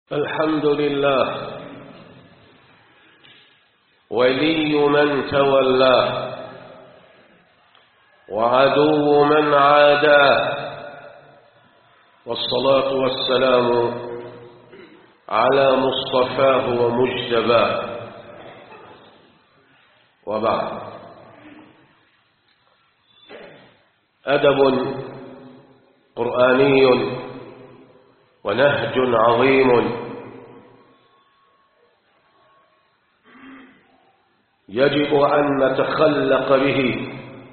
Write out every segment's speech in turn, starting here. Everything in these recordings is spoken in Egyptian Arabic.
الحمد لله ولي من تولاه وعدو من عاداه والصلاة والسلام على مصطفاه ومجتباه وبعد أدب قرآني ونهج عظيم يجب أن نتخلق به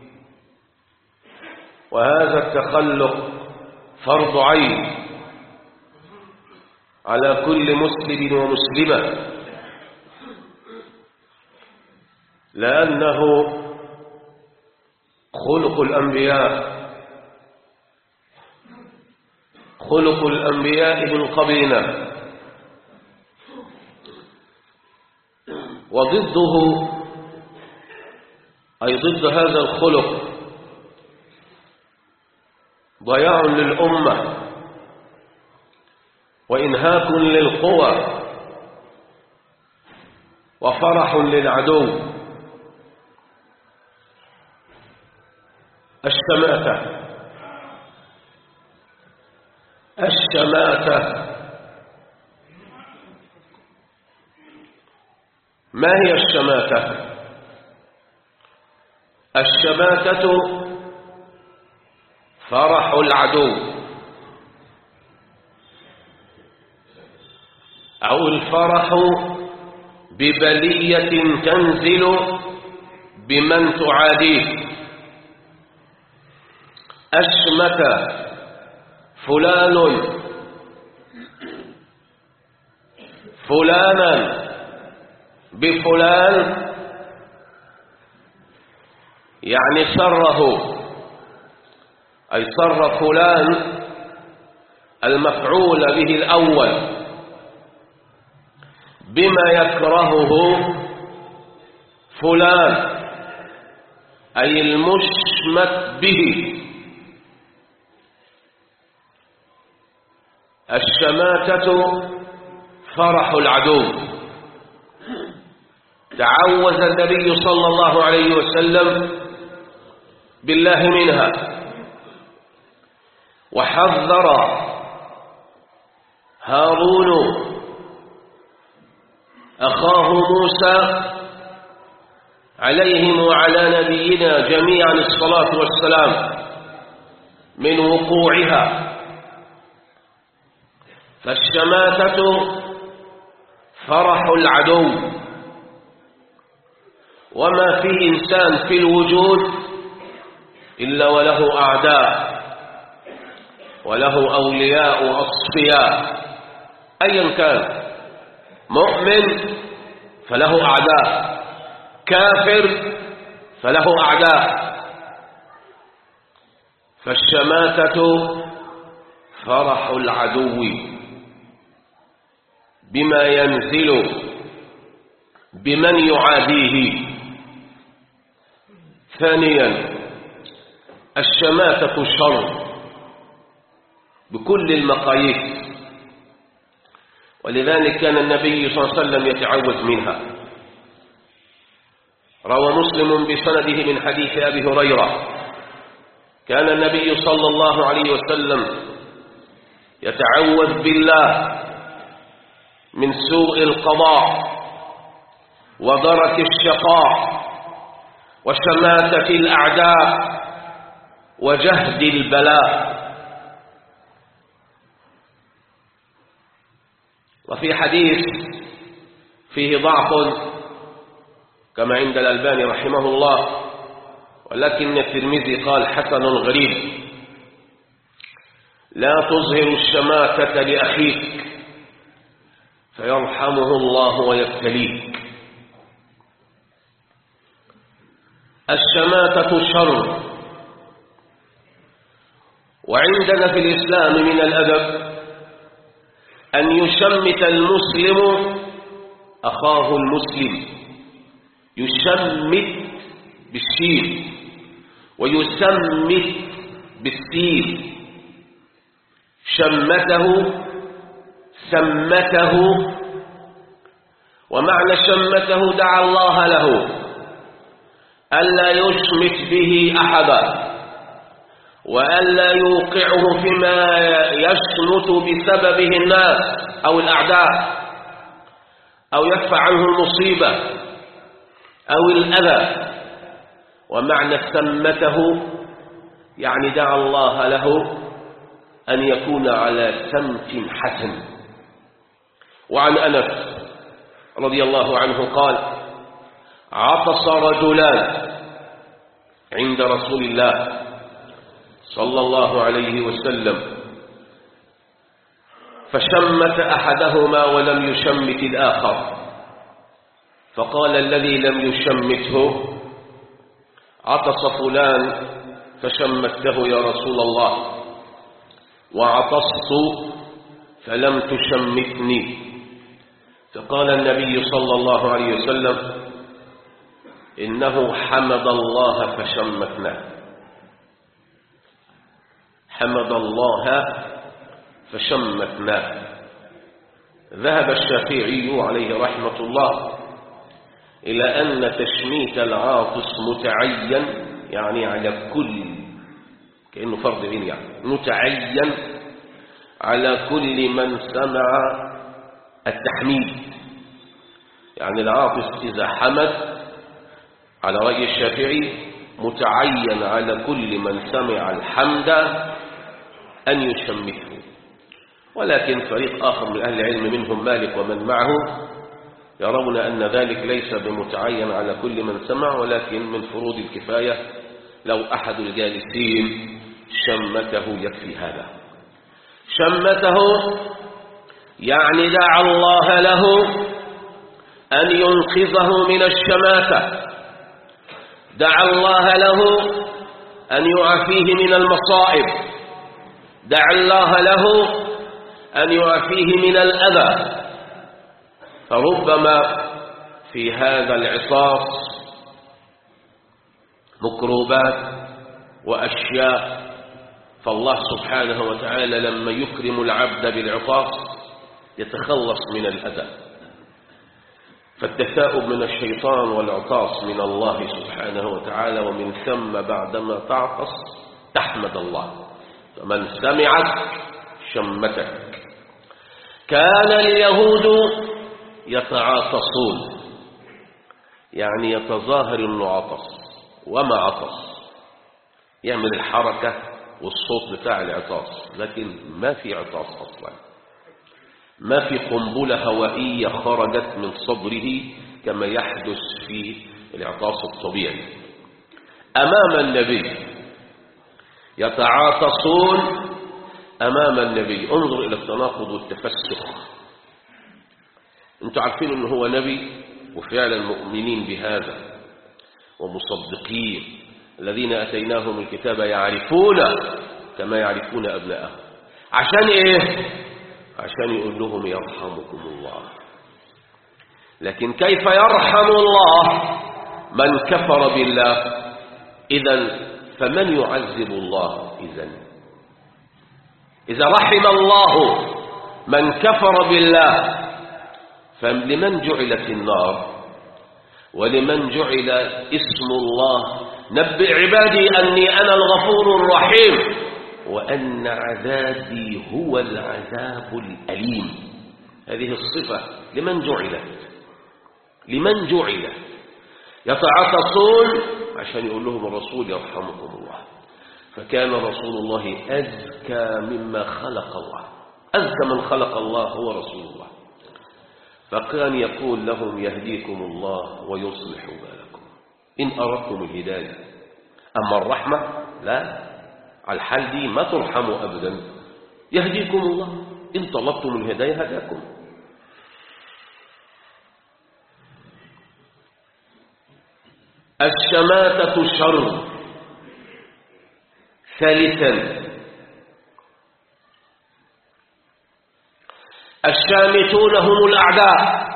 وهذا التخلق فرض عين على كل مسلم ومسلمة لأنه خلق الأنبياء خلق الأنبياء من قبلنا وضده أي ضد هذا الخلق ضياع للأمة وإنهاك للقوى وفرح للعدو الشماتة الشماتة ما هي الشماتة الشماتة فرح العدو أو الفرح ببلية تنزل بمن تعاديه أشمت فلان فلانا بفلان يعني سره أي سر فلان المفعول به الأول بما يكرهه فلان أي المشمت به الشماتة فرح العدو تعوذ النبي صلى الله عليه وسلم بالله منها وحذر هارون أخاه موسى عليهم وعلى نبينا جميعا الصلاة والسلام من وقوعها فالشماتة فرح العدو وما في إنسان في الوجود إلا وله أعداء وله أولياء أصفياء أيا كان مؤمن فله أعداء كافر فله أعداء فالشماتة فرح العدو بما ينزل بمن يعاديه ثانيا الشماتة شر بكل المقاييس ولذلك كان النبي صلى الله عليه وسلم يتعوذ منها روى مسلم بسنده من حديث أبي هريرة كان النبي صلى الله عليه وسلم يتعوذ بالله من سوء القضاء ودرك الشقاء وشماتة الأعداء وجهد البلاء وفي حديث فيه ضعف كما عند الألباني رحمه الله ولكن الترمذي قال حسن غريب لا تظهر الشماتة لأخيك فيرحمه الله ويبتليك الشماتة شر وعندنا في الإسلام من الأدب أن يشمت المسلم أخاه المسلم يشمت بالشين ويسمت بالسين شمته سمته ومعنى شمته دعا الله له ألا يشمت به أحدا وألا يوقعه فيما يشمت بسببه الناس أو الأعداء أو يدفع عنه المصيبة أو الأذى ومعنى سمته يعني دعا الله له أن يكون على سمت حسن وعن أنس رضي الله عنه قال عطس رجلان عند رسول الله صلى الله عليه وسلم فشمت أحدهما ولم يشمت الآخر فقال الذي لم يشمته عطس فلان فشمته يا رسول الله وعطست فلم تشمتني فقال النبي صلى الله عليه وسلم إنه حمد الله فشمتناه حمد الله فشمتناه ذهب الشافعي عليه رحمة الله إلى أن تشميت العاطس متعين يعني على كل كأنه فرض عين يعني متعين على كل من سمع التحميد يعني العاطس إذا حمد على رأي الشافعي متعين على كل من سمع الحمد أن يشمته ولكن فريق آخر من أهل العلم منهم مالك ومن معه يرون أن ذلك ليس بمتعين على كل من سمع ولكن من فروض الكفاية لو أحد الجالسين شمته يكفي هذا شمته يعني دعا الله له أن ينقذه من الشماتة دعا الله له أن يعافيه من المصائب دعا الله له أن يعافيه من الأذى فربما في هذا العصاص مكروبات وأشياء فالله سبحانه وتعالى لما يكرم العبد بالعطاس يتخلص من الأذى فالتثاؤب من الشيطان والعطاس من الله سبحانه وتعالى ومن ثم بعدما تعطس تحمد الله فمن سمعك شمتك كان اليهود يتعاطسون يعني يتظاهر انه عطس وما عطس يعمل الحركة والصوت بتاع العطاس لكن ما في عطاس أصلا ما في قنبلة هوائية خرجت من صدره كما يحدث في العطاس الطبيعي أمام النبي يتعاطسون أمام النبي انظر إلى التناقض والتفسخ انتوا عارفين أنه هو نبي وفعلا مؤمنين بهذا ومصدقين الذين أتيناهم الكتاب يعرفون كما يعرفون أبناءهم عشان إيه عشان يقول لهم يرحمكم الله لكن كيف يرحم الله من كفر بالله إذا فمن يعذب الله إذا إذا رحم الله من كفر بالله فلمن جعلت النار ولمن جعل اسم الله نبئ عبادي أني أنا الغفور الرحيم وأن عذابي هو العذاب الأليم هذه الصفة لمن جعلت لمن جعلت يتعاطسون عشان يقول لهم الرسول يرحمكم الله فكان رسول الله أزكى مما خلق الله أزكى من خلق الله هو رسول الله فكان يقول لهم يهديكم الله ويصلح بالكم إن أردتم الهداية أما الرحمة لا على الحال دي ما ترحموا أبدا يهديكم الله إن طلبتم الهداية هداكم الشماتة شر ثالثا الشامتون هم الأعداء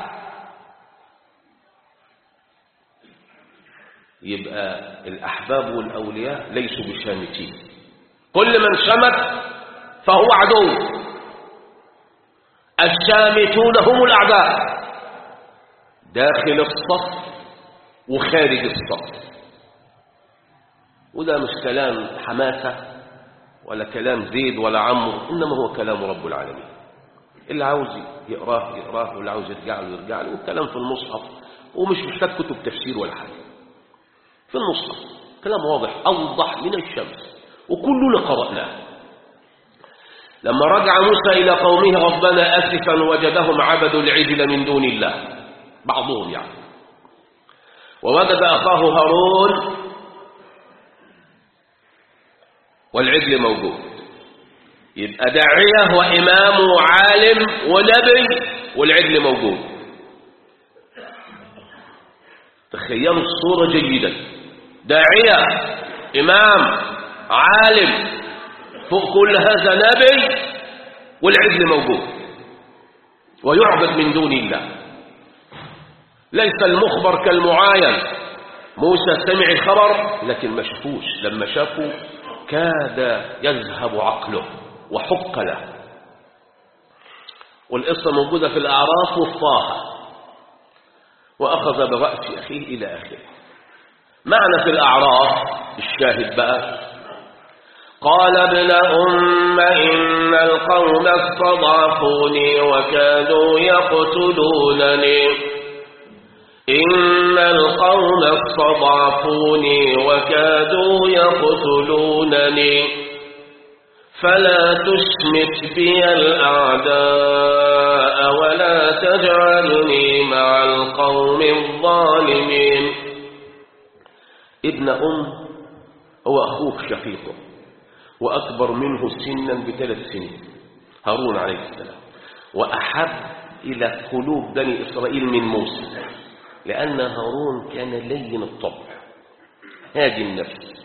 يبقى الأحباب والأولياء ليسوا بشامتين كل من شمت فهو عدو الشامتون هم الأعداء داخل الصف وخارج الصف وده مش كلام حماسة ولا كلام زيد ولا عمرو إنما هو كلام رب العالمين اللي عاوز يقراه يقراه واللي عاوز يرجع له يرجع له والكلام في المصحف ومش محتاج كتب تفسير ولا حاجة في المصحف كلام واضح أوضح من الشمس وكلنا قرأناه لما رجع موسى إلى قومه ربنا أسفا وجدهم عبدوا العجل من دون الله بعضهم يعني ووجد أخاه هارون والعجل موجود يبقى داعية وإمام وعالم ونبي والعجل موجود تخيلوا الصورة جيدا داعية إمام عالم فوق كل هذا نبي والعجل موجود ويعبد من دون الله ليس المخبر كالمعاين موسى سمع الخبر لكن ما شافوش لما شافوا كاد يذهب عقله وحق له والقصة موجودة في الأعراف والطه وأخذ برأس أخيه إلى آخره معنى في الأعراف الشاهد بقى قال ابن أم إن القوم استضعفوني وكادوا يقتلونني إن القوم استضعفوني وكادوا يقتلونني فلا تشمت بي الأعداء ولا تجعلني مع القوم الظالمين ابن أم هو أخوه شقيقه وأكبر منه سنا بثلاث سنين هارون عليه السلام وأحب إلى قلوب بني إسرائيل من موسى لأن هارون كان لين الطبع هادي النفس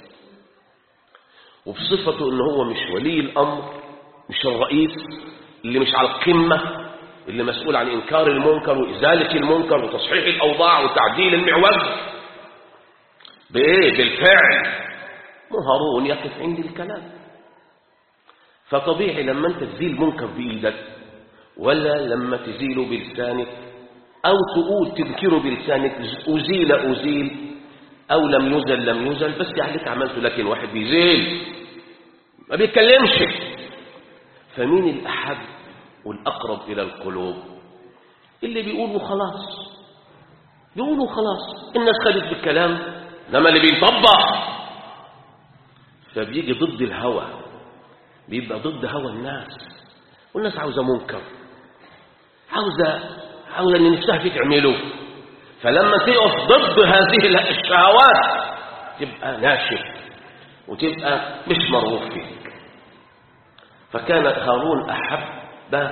وبصفته أنه هو مش ولي الأمر مش الرئيس اللي مش على القمة اللي مسؤول عن إنكار المنكر وإزالة المنكر وتصحيح الأوضاع وتعديل المعوج بإيه؟ بالفعل هارون يقف عند الكلام فطبيعي لما أنت تزيل منكر بإيدك ولا لما تزيله بلسانك أو تقول تذكره بلسانك أزيل أزيل أو لم يزل لم يزل بس عليك عملته لكن واحد بيزيل ما بيتكلمش فمين الأحب والأقرب إلى القلوب اللي بيقولوا خلاص بيقولوا خلاص الناس خدت بالكلام لما اللي بيطبق فبيجي ضد الهوى بيبقى ضد هوى الناس والناس عاوزة منكر عاوزة عاوزة ان نفسها في تعمله فلما تقف ضد هذه الشهوات تبقى ناشف وتبقى مش مرغوب فيك فكان هارون أحب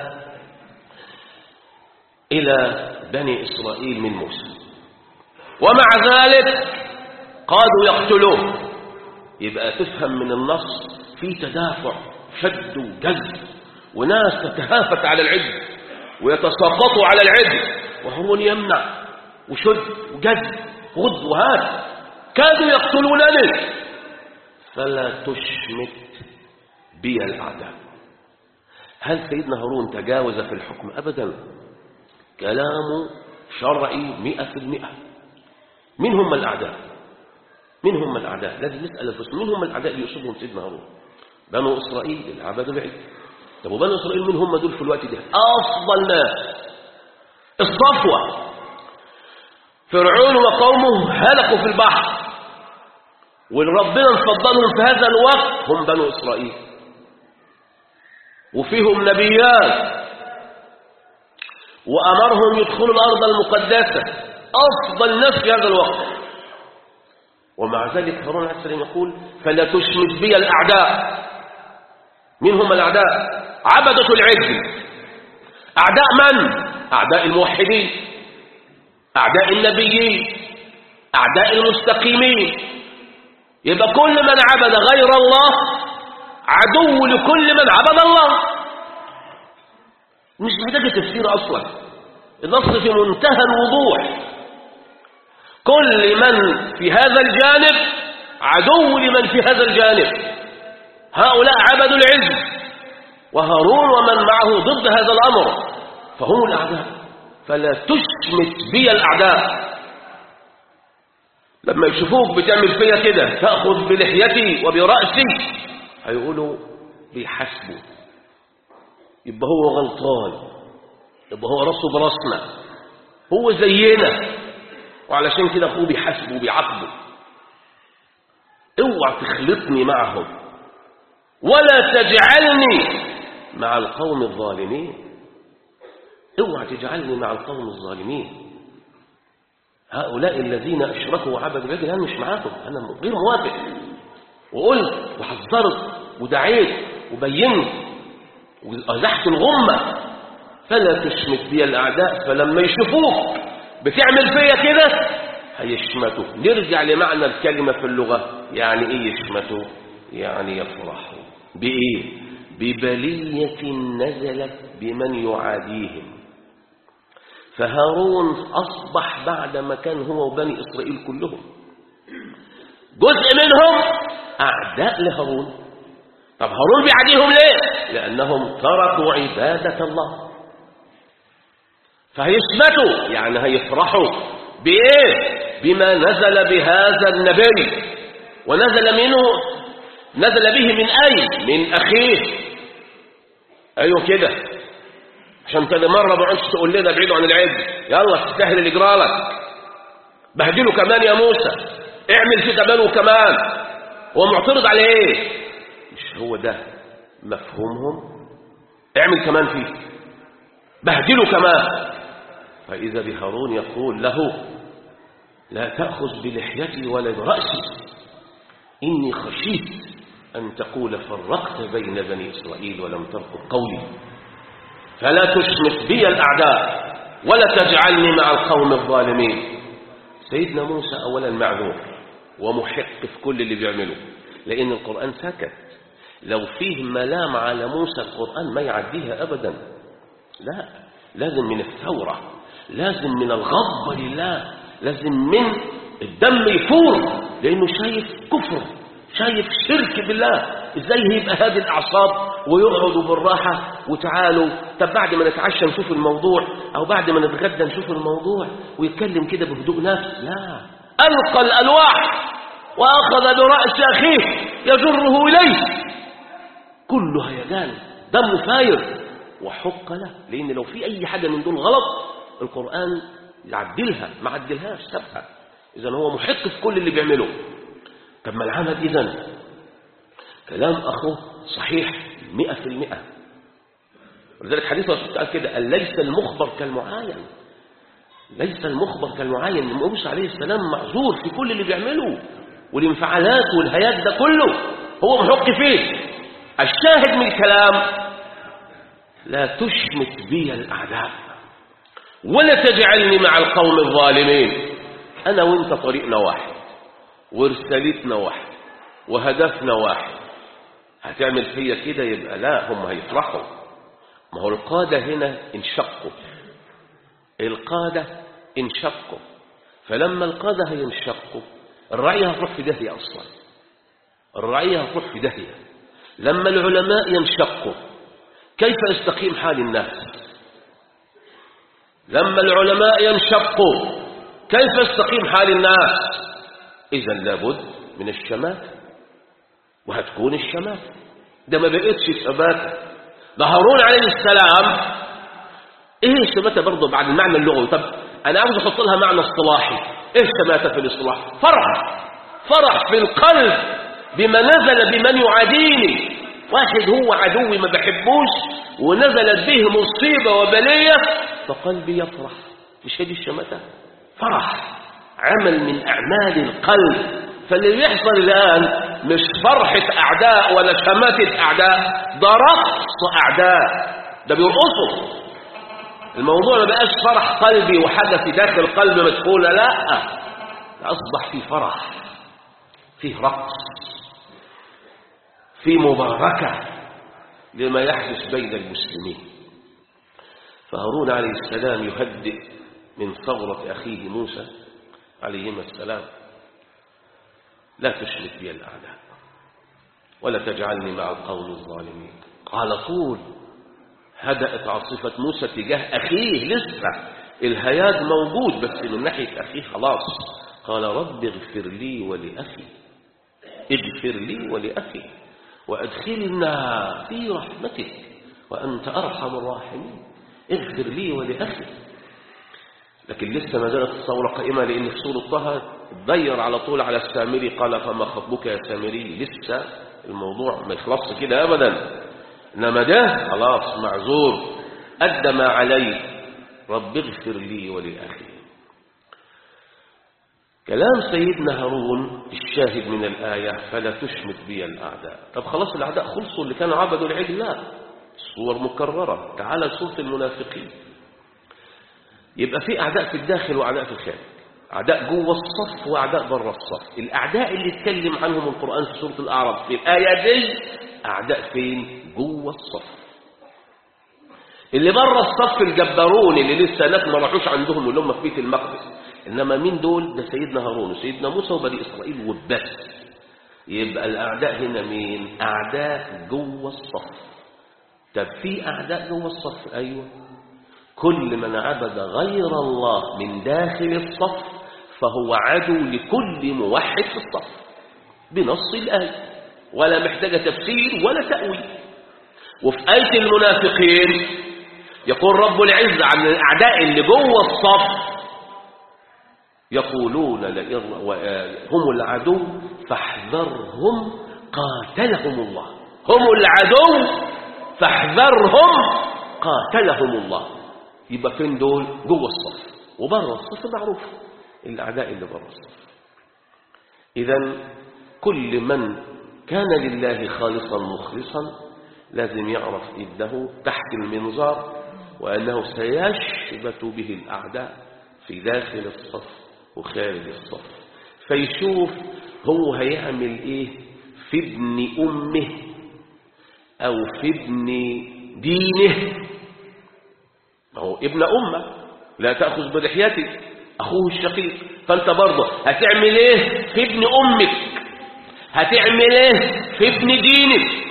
إلى بني إسرائيل من موسى ومع ذلك قالوا يقتلوه يبقى تفهم من النص في تدافع شد وجذب وناس تتهافت على العد ويتساقطوا على العد وهارون يمنع وشد وجذب غض وهات كادوا يقتلونني فلا تشمت بي الأعداء هل سيدنا هارون تجاوز في الحكم أبدا كلامه شرعي مئة في المئة من هم الأعداء من هم الأعداء لازم نسأل الفسر من هم الأعداء اللي يصيبهم سيدنا هارون بنو إسرائيل اللي عبدوا العجل طب وبنو إسرائيل من هم دول في الوقت ده أفضل ناس الصفوة فرعون وقومه هلكوا في البحر وربنا فضلهم في هذا الوقت هم بنو إسرائيل وفيهم نبيات وأمرهم يدخلوا الأرض المقدسة أفضل ناس في هذا الوقت ومع ذلك هارون عليه السلام يقول فلا تشمت بي الأعداء من هم الأعداء عبدة العجل أعداء من؟ أعداء الموحدين أعداء النبيين أعداء المستقيمين يبقى كل من عبد غير الله عدو لكل من عبد الله مش محتاجة تفسير أصلا النص في منتهى الوضوح كل من في هذا الجانب عدو لمن في هذا الجانب هؤلاء عبدوا العز وهارون ومن معه ضد هذا الأمر فهم الأعداء فلا تشمت بي الأعداء لما يشوفوك بتعمل فيا كده تأخذ بلحيتي وبرأسي هيقولوا بيحاسبوا يبقى هو غلطان يبقى هو راسه براسنا هو زينا وعلشان كده اخوه بيحاسبه وبيعاقبه اوعى تخلطني معهم ولا تجعلني مع القوم الظالمين اوعى تجعلني مع القوم الظالمين هؤلاء الذين اشركوا وعبدوا العجل انا مش معاكم انا غير موافق وقلت وحذرت ودعيت وبينت وازحت الغمه فلا تشمت بي الاعداء فلما يشوفوك بتعمل فيا كده هيشمتوا نرجع لمعنى الكلمه في اللغه يعني ايه يشمتوا يعني يفرحوا بايه ببليه نزلت بمن يعاديهم فهارون أصبح بعد ما كان هو وبني إسرائيل كلهم جزء منهم أعداء لهارون طب هارون بيعاديهم ليه؟ لأنهم تركوا عبادة الله فهيثبتوا يعني هيفرحوا بإيه؟ بما نزل بهذا النبي ونزل منه نزل به من أين؟ من أخيه أيوه كده عشان كده مرة ما عدتش تقول لنا ابعدوا عن العجل يلا تستاهل اللي جرالك بهدله كمان يا موسى اعمل فيه كمان وكمان هو معترض على ايه مش هو ده مفهومهم اعمل كمان فيه بهدله كمان فإذا بهارون يقول له لا تأخذ بلحيتي ولا برأسي إني خشيت أن تقول فرقت بين بني إسرائيل ولم ترقب قولي فلا تشمت بي الأعداء ولا تجعلني مع القوم الظالمين سيدنا موسى أولا معذور ومحق في كل اللي بيعمله لأن القرآن سكت لو فيه ملام على موسى القرآن ما يعديها أبدا لا لازم من الثورة لازم من الغضب لله لازم من الدم يفور لأنه شايف كفر شايف شرك بالله ازاي هيبقى هذه الاعصاب ويقعدوا بالراحه وتعالوا طب بعد ما نتعشى نشوف الموضوع او بعد ما نتغدى نشوف الموضوع ويتكلم كده بهدوء نفس لا القى الالواح واخذ براس اخيه يجره اليه كله هيجان دمه فاير وحق له لان لو في اي حاجه من دول غلط القران يعدلها ما عدلهاش سابها اذا هو محق في كل اللي بيعمله طب ما العمل اذا كلام أخوه صحيح مئة في المئة ولذلك حديث الرسول قال كده قال ليس المخبر كالمعاين ليس المخبر كالمعاين موسى عليه السلام معذور في كل اللي بيعمله والانفعالات والهيات ده كله هو محق فيه الشاهد من الكلام لا تشمت بي الأعداء ولا تجعلني مع القوم الظالمين أنا وانت طريقنا واحد ورسالتنا واحد وهدفنا واحد هتعمل فيا كده يبقى لا هم هيفرحوا ما هو القادة هنا انشقوا القادة انشقوا فلما القادة هينشقوا الرعية هتروح في داهية أصلا الرعية هتروح في داهية لما العلماء ينشقوا كيف يستقيم حال الناس لما العلماء ينشقوا كيف يستقيم حال الناس إذا لابد من الشماتة وهتكون الشماتة ده ما بقتش شماتة ده هارون عليه السلام ايه الشماتة برضه بعد المعنى اللغوي طب انا عاوز احط لها معنى اصطلاحي ايه الشماتة في الاصطلاح فرح فرح في القلب بما نزل بمن يعاديني واحد هو عدوي ما بحبوش ونزلت به مصيبة وبلية فقلبي يفرح مش هذه الشماتة فرح عمل من أعمال القلب فاللي بيحصل الآن مش فرحة أعداء ولا شماتة أعداء ده رقص أعداء ده بيرقصوا الموضوع ما بقاش فرح قلبي وحاجة في داخل قلبي مدفونة لا ده أصبح في فرح فيه رقص في مباركة لما يحدث بين المسلمين فهارون عليه السلام يهدئ من ثورة أخيه موسى عليهما السلام لا تشرك بي الأعداء ولا تجعلني مع القوم الظالمين على طول هدأت عاصفة موسى تجاه أخيه لسه الهياج موجود بس من ناحية أخيه خلاص قال رب اغفر لي ولأخي اغفر لي ولأخي وأدخلنا في رحمتك وأنت أرحم الراحمين اغفر لي ولأخي لكن لسه ما زالت الثورة قائمة لأن في سورة طه تضير على طول على السامري قال فما خطبك يا سامري لسه الموضوع ما يخلصش كده أبدا إنما ده خلاص معذور أدى ما عليه رب اغفر لي ولأخي كلام سيدنا هارون الشاهد من الآية فلا تشمت بي الأعداء طب خلاص الأعداء خلصوا اللي كانوا عبدوا العجل لا صور مكررة تعالى سورة المنافقين يبقى في أعداء في الداخل وأعداء في الخارج أعداء جوه الصف وأعداء بره الصف الأعداء اللي اتكلم عنهم القرآن في سورة الأعراف في الآية دي أعداء فين جوه الصف اللي بره الصف الجبارون اللي لسه ناس ما راحوش عندهم اللي هم في بيت المقدس إنما مين دول ده سيدنا هارون وسيدنا موسى وبني إسرائيل وبس يبقى الأعداء هنا مين أعداء جوه الصف طب في أعداء جوه الصف أيوه كل من عبد غير الله من داخل الصف فهو عدو لكل موحد في الصف بنص الآية ولا محتاجة تفسير ولا تأويل وفي آية المنافقين يقول رب العزة عن الأعداء اللي جوه الصف يقولون هم العدو فاحذرهم قاتلهم الله هم العدو فاحذرهم قاتلهم الله يبقى فين دول جوه الصف وبره الصف معروف الأعداء اللي بره الصف إذا كل من كان لله خالصا مخلصا لازم يعرف إنه تحت المنظار وأنه سيشبت به الأعداء في داخل الصف وخارج الصف فيشوف هو هيعمل إيه في ابن أمه أو في ابن دينه ما هو ابن أمة لا تأخذ بلحيتك أخوه الشقيق فأنت برضه هتعمل إيه في ابن أمك هتعمل إيه في ابن دينك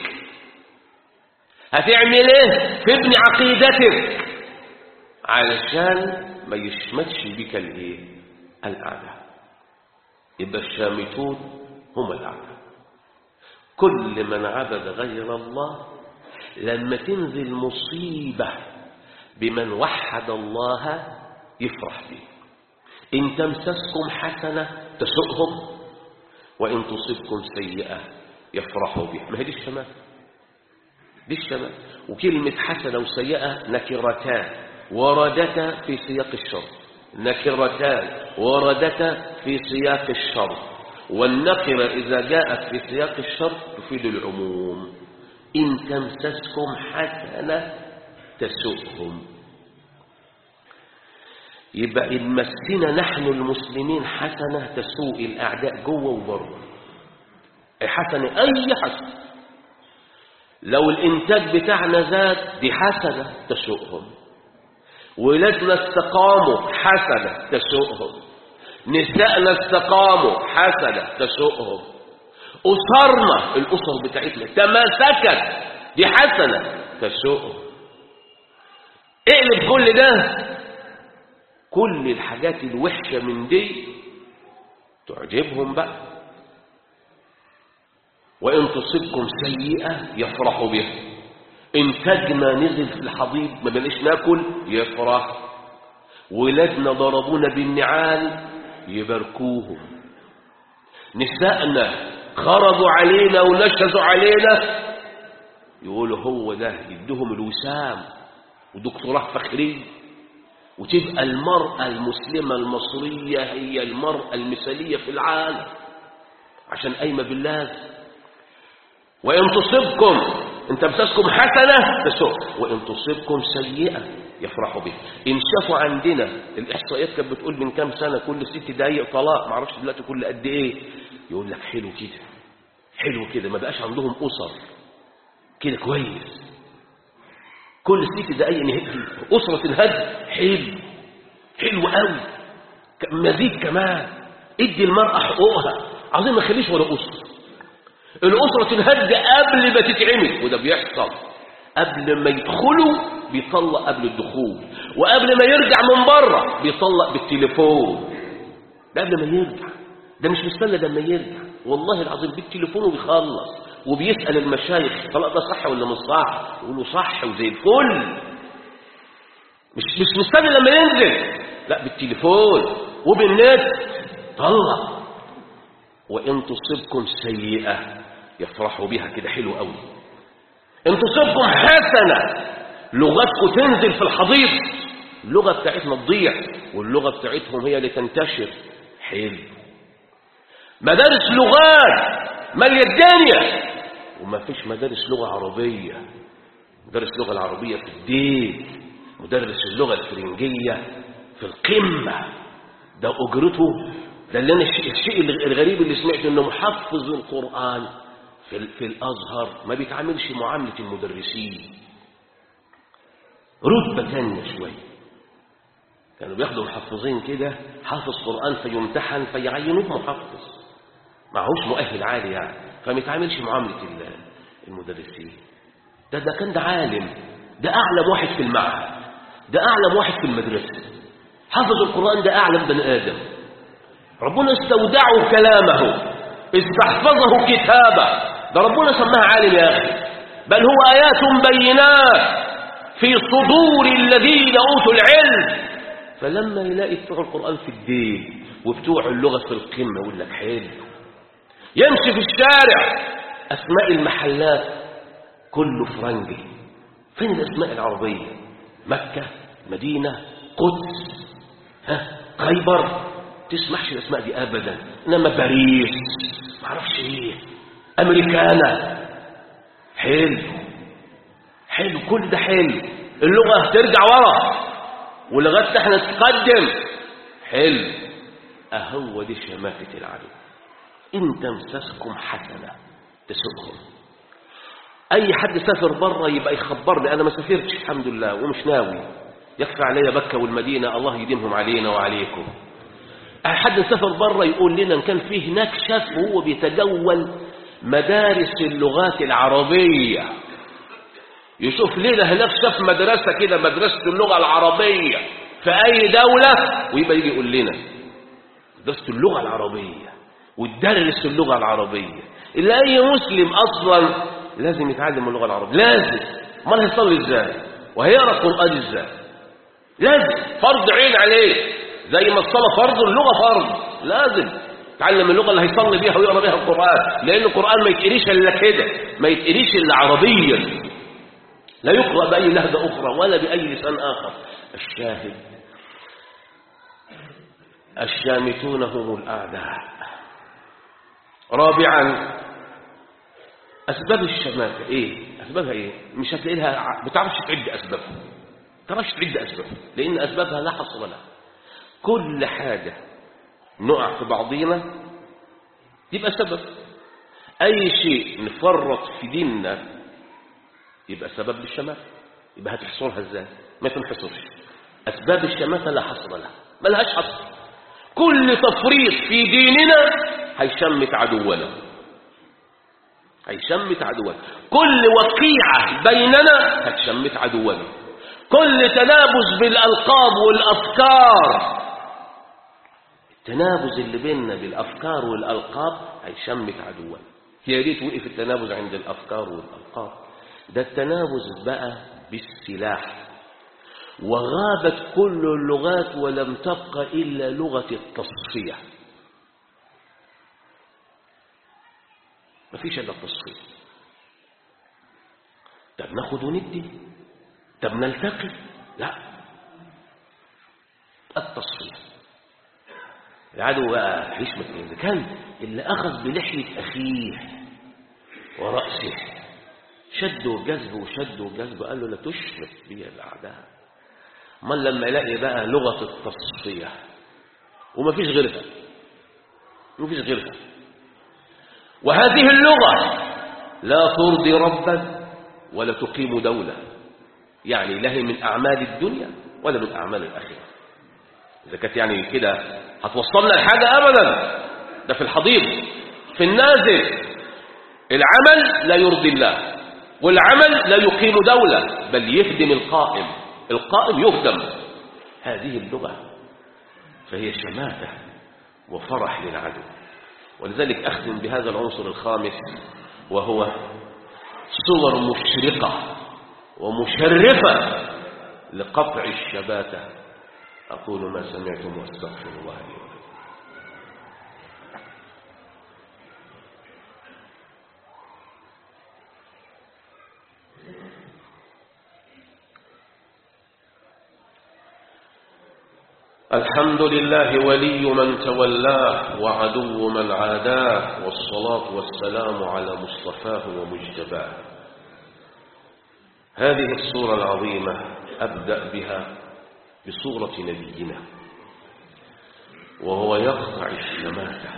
هتعمل إيه في ابن عقيدتك علشان ما يشمتش بك الإيه الأعداء يبقى الشامتون هم الأعداء كل من عبد غير الله لما تنزل مصيبة بمن وحد الله يفرح به إن تمسسكم حسنة تسؤهم وإن تصبكم سيئة يفرحوا بها ما هي دي الشمال دي الشمال وكلمة حسنة وسيئة نكرتان وردتا في سياق الشر نكرتان وردتا في سياق الشر والنكرة إذا جاءت في سياق الشر تفيد العموم إن تمسسكم حسنة تسؤهم يبقى إن مسنا نحن المسلمين حسنة تسوء الأعداء جوه وبره حسنة أي حسنة لو الإنتاج بتاعنا زاد دي حسنة تسوءهم ولادنا استقاموا حسنة تسوءهم نسائنا استقاموا حسنة تسوءهم أسرنا الأسر بتاعتنا تماسكت دي حسنة تسوءهم اقلب كل ده كل الحاجات الوحشة من دي تعجبهم بقى وإن تصبكم سيئة يفرحوا بها إنتاجنا نزل في الحضيض ما بلاش ناكل يفرح ولادنا ضربونا بالنعال يباركوهم نسائنا خرجوا علينا ونشزوا علينا يقولوا هو ده يدهم الوسام ودكتوراه فخري وتبقى المرأة المسلمة المصرية هي المرأة المثالية في العالم عشان قايمة بالله وإن تصبكم إن تمسسكم حسنة تسوء وإن تصبكم سيئة يفرحوا بها إن شافوا عندنا الإحصائيات كانت بتقول من كام سنة كل ست دقايق طلاق معرفش دلوقتي كل قد إيه يقول لك حلو كده حلو كده ما بقاش عندهم أسر كده كويس كل ست دقايق نهدي أسرة تنهد حلو حلو قوي مزيد كمان ادي المرأة حقوقها عاوزين ما نخليش ولا أسرة الأسرة تنهد قبل ما تتعمل وده بيحصل قبل ما يدخلوا بيطلق قبل الدخول وقبل ما يرجع من بره بيطلق بالتليفون ده قبل ما يرجع ده مش مستنى لما يرجع والله العظيم بالتليفون وبيخلص وبيسأل المشايخ طلق ده صح ولا مش صح يقولوا صح وزي الفل مش مش مستني لما ينزل لا بالتليفون وبالنت طلق وإن تصبكم سيئة يفرحوا بها كده حلو قوي إن تصبكم حسنة لغتكم تنزل في الحضيض اللغة بتاعتنا تضيع واللغة بتاعتهم هي اللي تنتشر حلو مدارس لغات مالية الدنيا وما فيش مدارس لغة عربية مدرس اللغة العربية في الدين مدرس اللغة الفرنجية في القمة ده أجرته ده اللي أنا الشيء الغريب اللي سمعته إنه محفظ القرآن في, في الأزهر ما بيتعاملش معاملة المدرسين رتبة تانية شوية كانوا بياخدوا محفظين كده حافظ قرآن فيمتحن فيعينوه محفظ معهوش مؤهل عالي يعني فما يتعاملش معاملة المدرسين ده ده كان ده عالم ده أعلم واحد في المعهد ده أعلم واحد في المدرسة حفظ القرآن ده أعلم بني آدم ربنا استودعه كلامه استحفظه كتابه ده ربنا سماه عالم يا أخي بل هو آيات بينات في صدور الذين أوتوا العلم فلما يلاقي بتوع القرآن في الدين وبتوع اللغة في القمة يقول لك حلو يمشي في الشارع أسماء المحلات كله فرنجي فين الأسماء العربية مكة مدينة قدس ها خيبر تسمحش الأسماء دي أبدا إنما باريس معرفش إيه أمريكانا حلو حلو كل ده حلو اللغة ترجع ورا ولغاية احنا تقدم حلو أهو دي شماتة العدو إن تمسسكم حسنة تسؤهم أي حد سافر بره يبقى يخبرني أنا ما سافرتش الحمد لله ومش ناوي يكفي عليا بكة والمدينة الله يديمهم علينا وعليكم أي حد سافر بره يقول لنا إن كان فيه هناك شاف وهو بيتجول مدارس اللغات العربية يشوف لنا هناك شاف مدرسة كده مدرسة اللغة العربية في أي دولة ويبقى يجي يقول لنا مدرسة اللغة العربية وتدرس اللغة العربية إلا أي مسلم أصلا لازم يتعلم اللغة العربية لازم امال هيصلي ازاي وهيقرا القرآن ازاي لازم فرض عين عليه زي ما الصلاة فرض اللغة فرض لازم يتعلم اللغة اللي هيصلي بيها ويقرا بيها القرآن لأن القرآن ما يتقريش إلا كده ما يتقريش إلا عربيا لا يقرأ بأي لهجة أخرى ولا بأي لسان آخر الشاهد الشامتون هم الأعداء رابعا أسباب الشماتة إيه أسبابها إيه مش هتلاقي لها بتعرفش تعد أسبابها تعرفش تعد أسبابها لأن أسبابها لا حصر لها كل حاجة نقع في بعضينا يبقى سبب أي شيء نفرط في ديننا يبقى سبب للشماتة يبقى هتحصرها ازاي ما تنحصرش أسباب الشماتة لا حصر لها ما لهاش حصر كل تفريط في ديننا هيشمت عدونا هيشمت عدونا كل وقيعة بيننا هتشمت عدونا كل تنابز بالألقاب والأفكار التنابز اللي بيننا بالأفكار والألقاب هيشمت عدونا يا ريت وقف التنابز عند الأفكار والألقاب ده التنابز بقى بالسلاح وغابت كل اللغات ولم تبق إلا لغة التصفية ما فيش إلا التصفية طب ناخد وندي طب نلتقي لا التصفية العدو بقى حشمة إذا كان اللي أخذ بلحية أخيه ورأسه شد وجذب وشد وجذب قال له لا تشرك بي الأعداء امال لما يلاقي بقى لغة التصفية ومفيش غيرها مفيش غيرها وهذه اللغة لا ترضي ربا ولا تقيم دولة يعني لا هي من أعمال الدنيا ولا من أعمال الآخرة إذا كانت يعني كده هتوصلنا لحاجة أبدا ده في الحضيض في النازل العمل لا يرضي الله والعمل لا يقيم دولة بل يهدم القائم القائم يهدم هذه اللغة فهي شماتة وفرح للعدو ولذلك أختم بهذا العنصر الخامس وهو صور مشرقة ومشرفة لقطع الشباتة أقول ما سمعتم واستغفر الله لي ولكم الحمد لله ولي من تولاه وعدو من عاداه والصلاة والسلام على مصطفاه ومجتباه هذه الصورة العظيمة أبدأ بها بصورة نبينا وهو يقطع الشماتة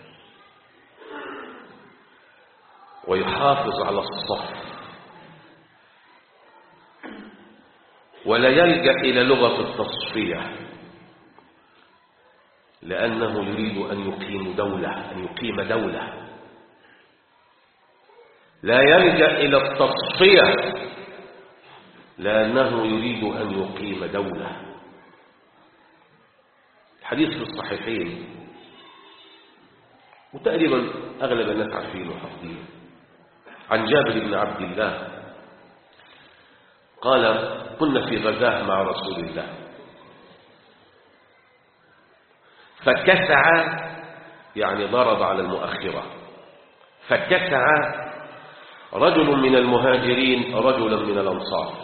ويحافظ على الصف ولا يلجأ إلى لغة التصفية لأنه يريد أن يقيم دولة أن يقيم دولة لا يلجأ إلى التصفية لأنه يريد أن يقيم دولة الحديث في الصحيحين وتقريبا أغلب الناس عارفينه وحافظينه عن جابر بن عبد الله قال كنا في غزاه مع رسول الله فكسع يعني ضرب على المؤخرة فكسع رجل من المهاجرين رجلا من الأنصار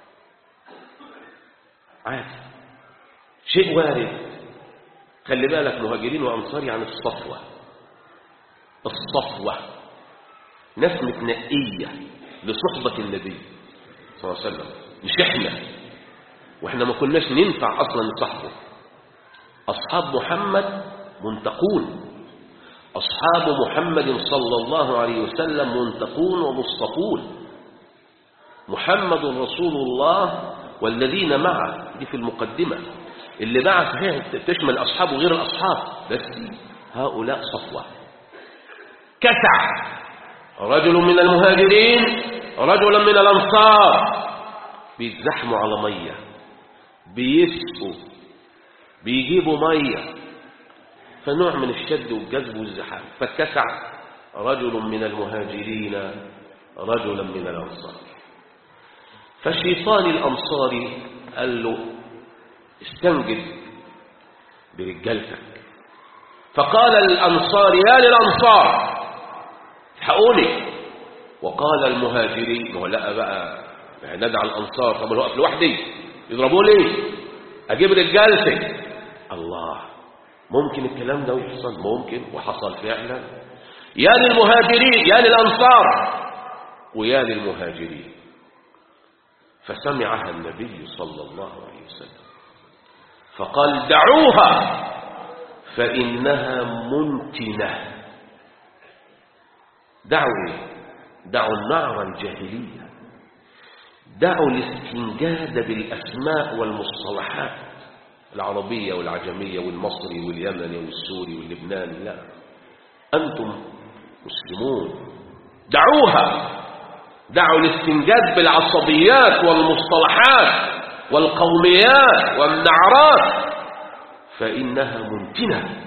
عادي شيء وارد خلي بالك مهاجرين وأنصار يعني الصفوة الصفوة ناس متنقية لصحبة النبي صلى الله عليه وسلم مش احنا واحنا ما كناش ننفع اصلا لصحبه اصحاب محمد منتقون اصحاب محمد صلى الله عليه وسلم منتقون ومصطفون محمد رسول الله والذين معه دي في المقدمة اللي معه صحيح تشمل أصحاب وغير الأصحاب بس هؤلاء صفوة كسع رجل من المهاجرين رجلا من الأنصار بيتزحموا على مية بيسقوا بيجيبوا مية فنوع من الشد والجذب والزحام فكسع رجل من المهاجرين رجلا من الأنصار فالشيطان الأنصاري قال له استنجد برجالتك فقال الأنصار يا للأنصار الحقوني وقال المهاجري ما هو لا بقى يعني ندع الأنصار طب الوقف لوحدي يضربوا لي أجيب رجالتي الله ممكن الكلام ده يحصل ممكن وحصل فعلا يا للمهاجرين يا للأنصار ويا للمهاجرين فسمعها النبي صلى الله عليه وسلم فقال دعوها فإنها منتنة دعوا دعوا النعر الجاهلية دعوا الاستنجاد بالأسماء والمصطلحات العربية والعجمية والمصري واليمني والسوري واللبناني لا أنتم مسلمون دعوها دعوا الاستنجاد بالعصبيات والمصطلحات والقوميات والنعرات فإنها منتنة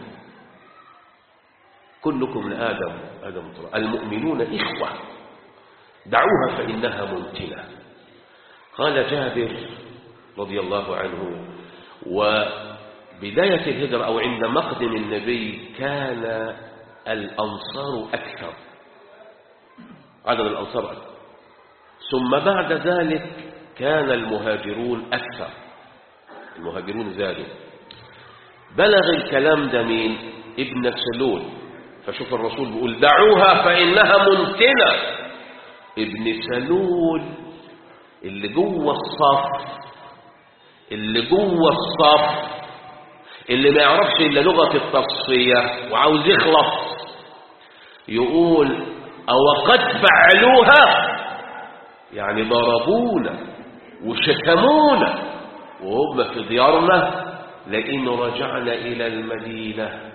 كلكم من آدم آدم طرق. المؤمنون إخوة دعوها فإنها منتنة قال جابر رضي الله عنه وبداية الهجرة أو عند مقدم النبي كان الأنصار أكثر عدد الأنصار أكثر ثم بعد ذلك كان المهاجرون أكثر المهاجرون زادوا بلغ الكلام ده مين ابن سلول فشوف الرسول بيقول دعوها فإنها منتنة ابن سلول اللي جوه الصف اللي جوه الصف اللي ما يعرفش إلا لغة التصفية وعاوز يخلص يقول أو قد فعلوها يعني ضربونا وشتمونا وهم في ديارنا لئن رجعنا إلى المدينة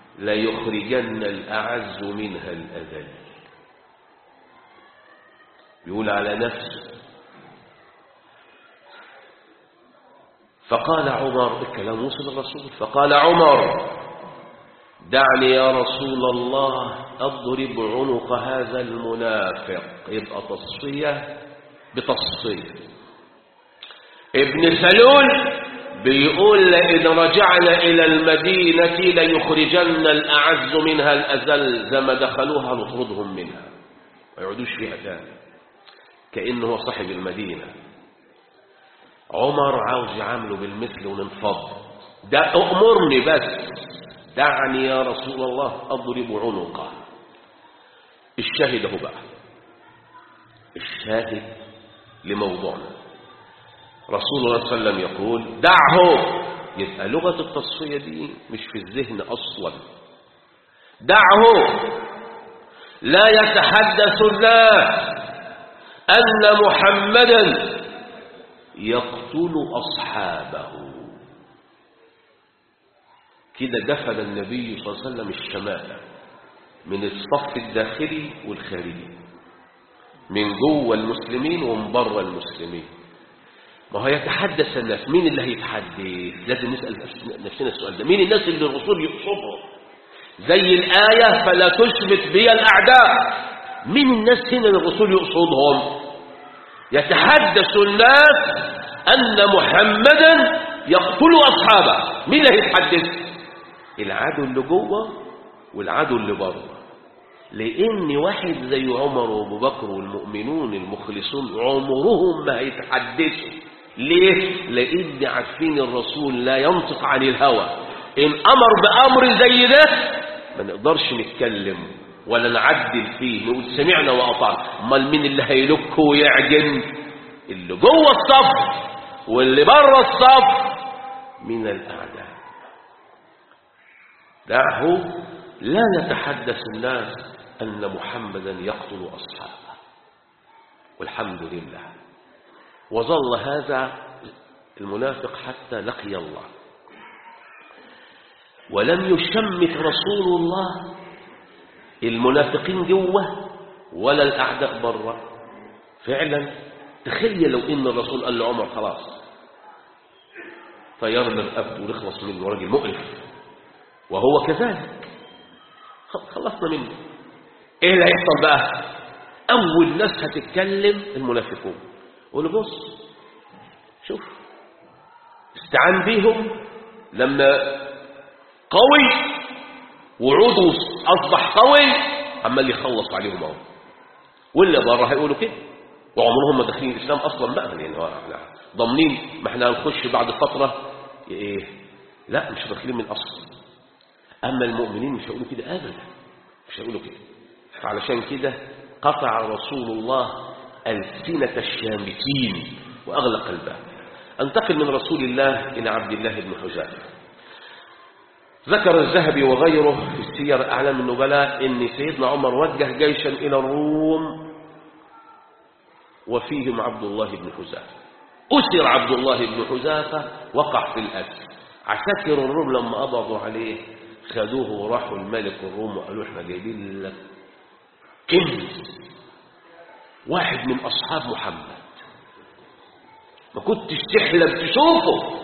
ليخرجن الأعز منها الأذل بيقول على نفسه فقال عمر الكلام وصل الرسول فقال عمر دعني يا رسول الله أضرب عنق هذا المنافق يبقى تصفية بتصفية ابن سلول بيقول لئن رجعنا إلى المدينة ليخرجن الأعز منها الأزل زي ما دخلوها نطردهم منها ما يعودوش فيها تاني كأنه هو صاحب المدينة عمر عاوز يعامله بالمثل وننفض ده أمرني بس دعني يا رسول الله أضرب عنقه الشاهد هو بقى الشاهد لموضوعنا رسول الله صلى الله عليه وسلم يقول دعه يبقى لغة التصفية دي مش في الذهن أصلا دعه لا يتحدث الناس أن محمدا يقتل أصحابه كده دفن النبي صلى الله عليه وسلم الشمال من الصف الداخلي والخارجي من جوه المسلمين ومن بره المسلمين ما هو يتحدث الناس مين اللي هيتحدث لازم نسأل نفسنا السؤال ده مين الناس اللي الرسول يقصدهم زي الآية فلا تشمت بي الأعداء مين الناس هنا اللي الرسول يقصدهم يتحدث الناس أن محمدا يقتل أصحابه مين اللي هيتحدث العدو اللي جوه والعدو اللي بره لأن واحد زي عمر وابو بكر والمؤمنون المخلصون عمرهم ما هيتحدثوا ليه؟ لأن عارفين الرسول لا ينطق عن الهوى إن أمر بأمر زي ده ما نقدرش نتكلم ولا نعدل فيه نقول سمعنا وأطعنا أمال مين اللي هيلك ويعجن اللي جوه الصف واللي بره الصف من الأعداء دعه لا نتحدث الناس أن محمدا يقتل أصحابه والحمد لله وظل هذا المنافق حتى لقي الله ولم يشمت رسول الله المنافقين جوه ولا الأعداء بره فعلا تخيل لو إن الرسول قال لعمر خلاص طيرنا الأبد ونخلص منه راجل مؤلف وهو كذلك خلصنا منه ايه اللي هيحصل بقى اول ناس هتتكلم المنافقون قولوا بص شوف استعان بيهم لما قوي وعوده اصبح قوي عمال يخلص عليهم اهو واللي بره هيقولوا كده وعمرهم ما داخلين الاسلام اصلا بقى يعني ضامنين ما احنا هنخش بعد فتره ايه لا مش داخلين من الاصل اما المؤمنين مش هيقولوا كده ابدا مش هيقولوا كده فعلشان كده قطع رسول الله ألسنة الشامتين وأغلق الباب انتقل من رسول الله إلى عبد الله بن حذافة ذكر الذهبي وغيره في السير أعلام النبلاء إن سيدنا عمر وجه جيشا إلى الروم وفيهم عبد الله بن حذافة أسر عبد الله بن حذافة وقع في الأسر عساكر الروم لما قبضوا عليه خدوه وراحوا الملك الروم وقالوا احنا جايبين لك كنز واحد من أصحاب محمد ما كنتش تحلم تشوفه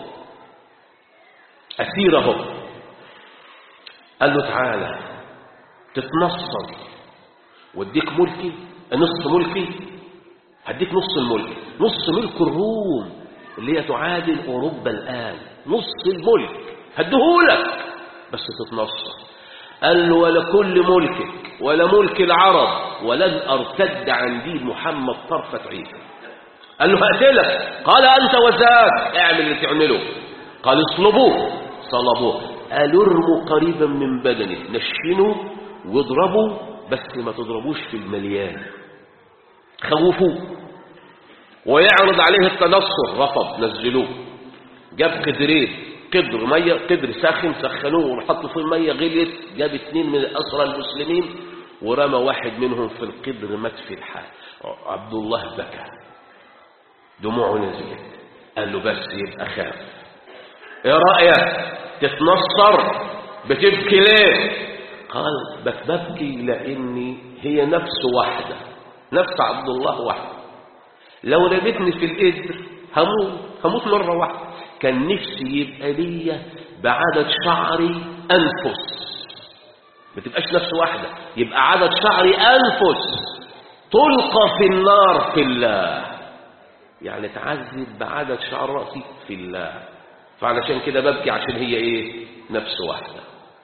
أسيره قال له تعالى تتنصر واديك ملكي نص ملكي هديك نص الملك نص ملك الروم اللي هي تعادل أوروبا الآن نص الملك هديهولك بس تتنصر قال له ولا كل ملكك ولا ملك العرب ولن أرتد عن دين محمد طرفة عين قال له هقتلك قال أنت وزاد اعمل اللي تعمله قال اصلبوه صلبوه قالوا ارموا قريبا من بدنه نشنوا واضربوا بس ما تضربوش في المليان خوفوه ويعرض عليه التنصر رفض نزلوه جاب قدرين قدر ميه قدر ساخن سخنوه وحطوا فيه الميه غليت جاب اثنين من الاسرى المسلمين ورمى واحد منهم في القدر مات في الحال عبد الله بكى دموعه نزلت قال له بس يبقى خاف ايه رايك تتنصر بتبكي ليه قال بك ببكي لاني هي نفس واحده نفس عبد الله وحده لو رميتني في القدر هموت هموت مرة واحدة كان نفسي يبقى ليا بعدد شعري أنفس ما تبقاش نفس واحدة يبقى عدد شعري أنفس تلقى في النار في الله يعني تعذب بعدد شعر رأسي في الله فعلشان كده ببكي عشان هي ايه نفس واحدة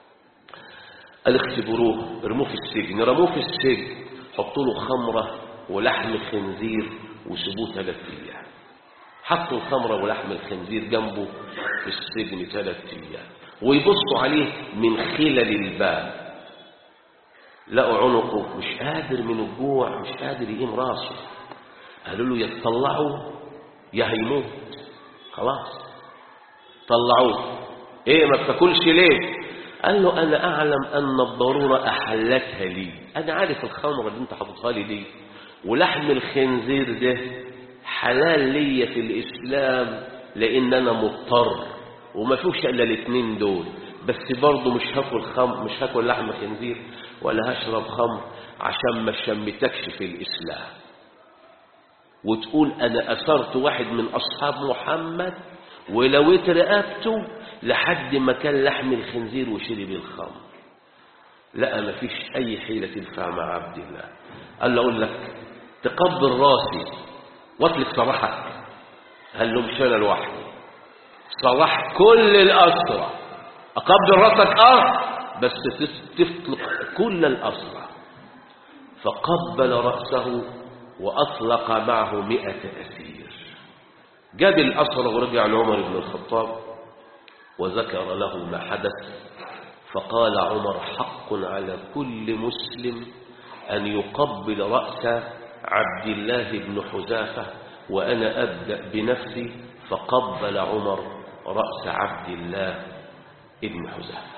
قال اختبروه ارموه في السجن رموه في السجن حطوا له خمرة ولحم خنزير وسيبوه ثلاث ايام حطوا الخمرة ولحم الخنزير جنبه في السجن ثلاث ايام ويبصوا عليه من خلل الباب لقوا عنقه مش قادر من الجوع مش قادر يقيم راسه قالوا له يتطلعوا يا هيموت خلاص طلعوه ايه ما بتاكلش ليه قال له انا اعلم ان الضروره احلتها لي انا عارف الخمره اللي انت حاططها لي دي ولحم الخنزير ده حلال ليا في الاسلام لان انا مضطر وما فيهوش الا الاثنين دول بس برضه مش هاكل خم مش هاكل لحم خنزير ولا هشرب خمر عشان ما شمتكش في الاسلام وتقول انا اثرت واحد من اصحاب محمد ولويت رقبته لحد ما كان لحم الخنزير وشرب الخمر لا ما فيش اي حيله تنفع مع عبد الله قال له اقول لك تقبل راسي واطلق صباحك قال له مش انا لوحدي صباح كل الاسرى اقبل راسك اه بس تطلق كل الاسرى فقبل راسه واطلق معه مئة اسير جاب الاسرى ورجع لعمر بن الخطاب وذكر له ما حدث فقال عمر حق على كل مسلم أن يقبل رأس عبد الله بن حذافة وأنا أبدأ بنفسي فقبل عمر رأس عبد الله بن حذافة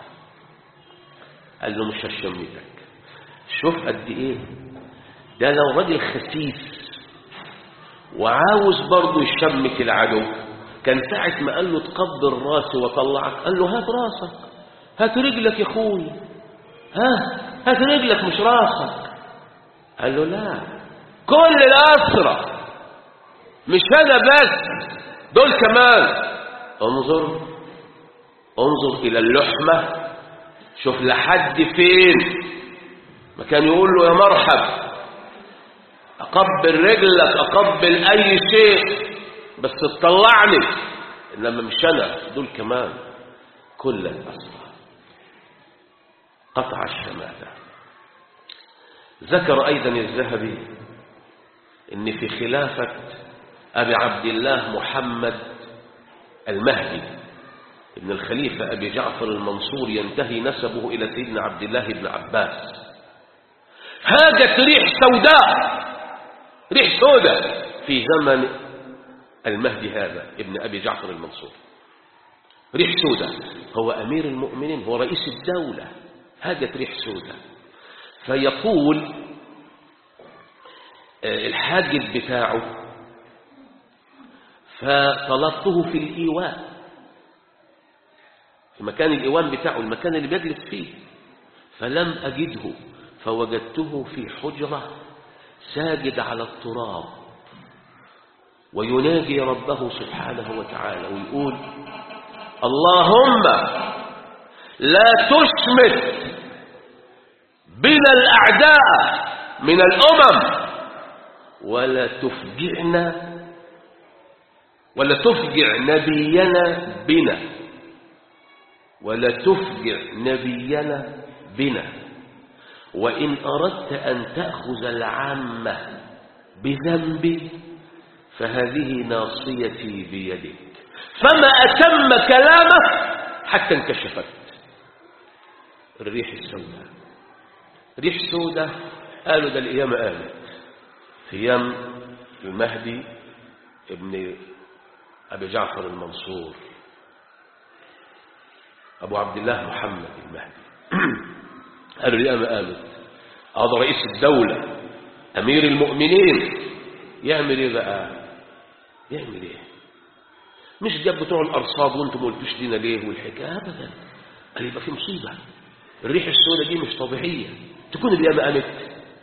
قال له مش هشمتك شوف قد إيه ده لو راجل خسيس وعاوز برضه يشمت العدو كان ساعة ما قال له تقبل راسي وطلعك قال له هات راسك هات رجلك يا اخوي ها هات رجلك مش راسك قال له لا كل الأسرة مش أنا بس دول كمان انظر انظر إلى اللحمة شوف لحد فين ما كان يقول له يا مرحب أقبل رجلك أقبل أي شيء بس تطلعني إنما مش أنا دول كمان كل الأسرة قطع الشماتة ذكر أيضا الذهبي إن في خلافة أبي عبد الله محمد المهدي ابن الخليفة أبي جعفر المنصور ينتهي نسبه إلى سيدنا عبد الله بن عباس هاجت ريح سوداء ريح سوداء في زمن المهدي هذا ابن أبي جعفر المنصور ريح سوداء هو أمير المؤمنين هو رئيس الدولة هاجت ريح سوداء فيقول الحاجب بتاعه فطلبته في الإيوان في مكان الإيوان بتاعه المكان اللي بيجلس فيه فلم أجده فوجدته في حجرة ساجد على التراب ويناجي ربه سبحانه وتعالى ويقول اللهم لا تشمت بنا الأعداء من الأمم ولا تفجعنا ولا تفجع نبينا بنا ولا تفجع نبينا بنا وإن أردت أن تأخذ العامة بذنبي فهذه ناصيتي بيدك فما أتم كلامه حتى انكشفت الريح السوداء ريح سوداء قالوا ده القيامة قالت في أيام المهدي ابن أبي جعفر المنصور أبو عبد الله محمد المهدي قالوا القيامة قالت هذا رئيس الدولة أمير المؤمنين يعمل إيه بقى يعمل إيه مش جاب بتوع الأرصاد وانتم ما قلتوش لنا ليه والحكاية أبدا قال يبقى في مصيبة الريح السوداء دي مش طبيعية تكون القيامة قامت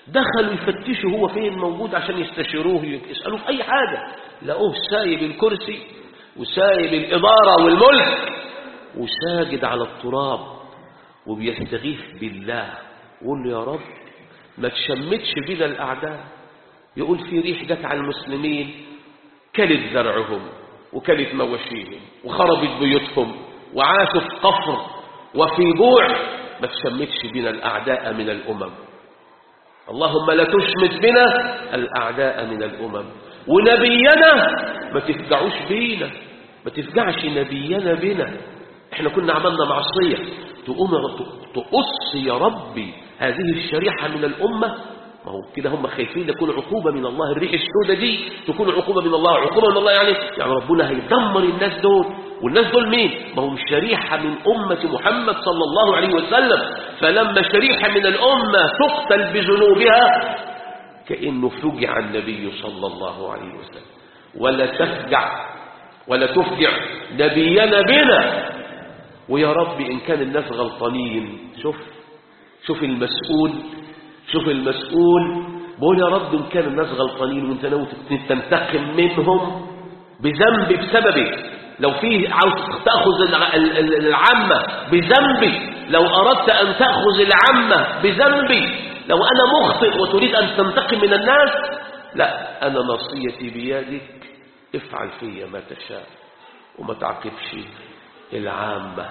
دخلوا يفتشوا هو فين موجود عشان يستشيروه يسألوه في أي حاجة لقوه سايب الكرسي وسايب الإدارة والملك وساجد على التراب وبيستغيث بالله وقول له يا رب ما تشمتش بنا الأعداء يقول في ريح جت على المسلمين كلت زرعهم وكلت مواشيهم وخربت بيوتهم وعاشوا في قفر وفي جوع ما تشمتش بنا الأعداء من الأمم اللهم لا تشمت بنا الأعداء من الأمم ونبينا ما تفجعوش بينا ما تفجعش نبينا بنا احنا كنا عملنا معصية تقوم تقص يا ربي هذه الشريحة من الأمة ما هو كده هم خايفين يكون عقوبة من الله الريح السوداء دي تكون عقوبة من الله عقوبة من الله يعني يعني ربنا هيدمر الناس دول والناس دول مين ما هم شريحة من أمة محمد صلى الله عليه وسلم فلما شريحة من الأمة تقتل بذنوبها كأنه فجع النبي صلى الله عليه وسلم ولا تفجع ولا تفجع نبينا بنا ويا رب إن كان الناس غلطانين شوف شوف المسؤول شوف المسؤول بقول يا رب إن كان الناس غلطانين وانت ناوي تنتقم منهم بذنب بسببي لو فيه عاوز تأخذ العامة بذنبي لو أردت أن تأخذ العامة بذنبي لو أنا مخطئ وتريد أن تنتقم من الناس لا أنا نصيتي بيدك افعل في ما تشاء وما تعقبش العامة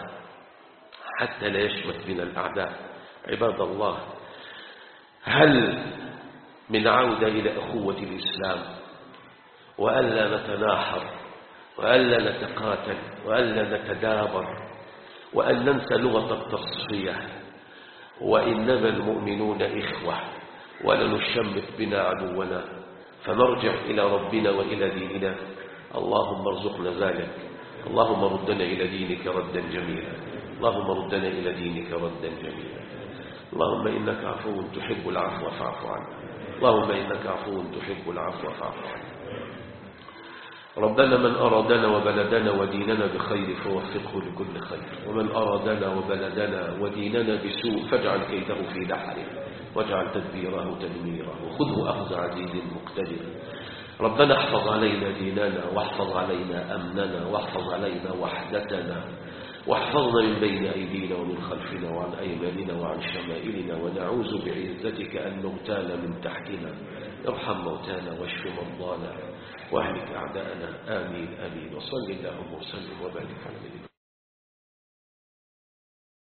حتى لا يشمت بنا الأعداء عباد الله هل من عودة إلى أخوة الإسلام وألا نتناحر وألا نتقاتل وألا نتدابر وأن ننسى لغة التصفية وإنما المؤمنون إخوة ولا نشمت بنا عدونا فنرجع إلى ربنا وإلى ديننا اللهم ارزقنا ذلك اللهم ردنا إلى دينك ردا جميلا اللهم ردنا إلى دينك ردا جميلا اللهم إنك عفو تحب العفو فاعف عنا اللهم إنك عفو تحب العفو فاعف عنا ربنا من أرادنا وبلدنا وديننا بخير فوفقه لكل خير ومن أرادنا وبلدنا وديننا بسوء فاجعل كيده في نحره واجعل تدبيره تدميره وخذه أخذ عزيز مقتدر ربنا احفظ علينا ديننا واحفظ علينا أمننا واحفظ علينا وحدتنا واحفظنا من بين أيدينا ومن خلفنا وعن أيماننا وعن شمائلنا ونعوذ بعزتك أن نغتال من تحتنا ارحم موتانا واشف مرضانا واهلك أعداءنا آمين آمين وصل اللهم وسلم وبارك على نبينا